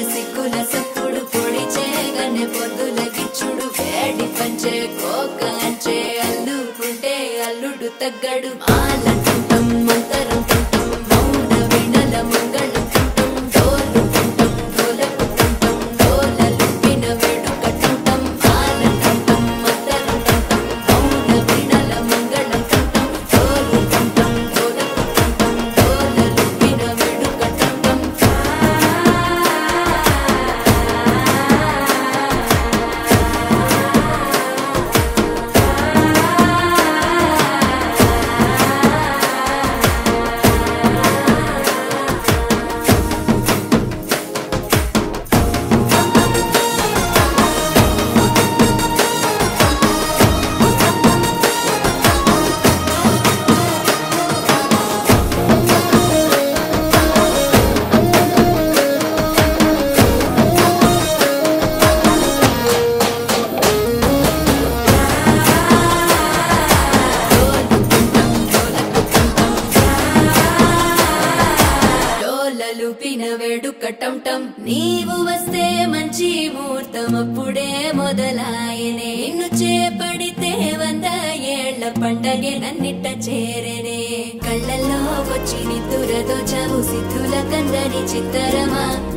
సిగ్గుల సప్పుడు పొడి చేయగానే పొద్దుల గిచ్చుడు వేడి పంచే కోక అంచే అల్లుకుంటే అల్లుడు తగ్గడు మాలంటుంటాం మంతరం తుంటాం మౌన వీణల మంగళం తుంటాం డోలు తుంటాం డోలకు తుంటాం డోలలు విన వేడుక తుంటాం మాలంటుంటాం మంతరం తుంటాం మౌన వీణల మంగళం తుంటాం డోలు తుంటాం డోలకు తుంటాం డోలలు విన వేడుక తుంటాం డోలలు పిన వేడుక టం నీవు వస్తే మంచి ముహూర్తం అప్పుడే మొదలాయనే నిన్ను చేపడితే వంద ఏళ్ల పండగే నన్నిట్ట చేరనే కళ్ళల్లో వచ్చి నిద్దురతో చవు సిద్ధుల కందని చిత్తరమా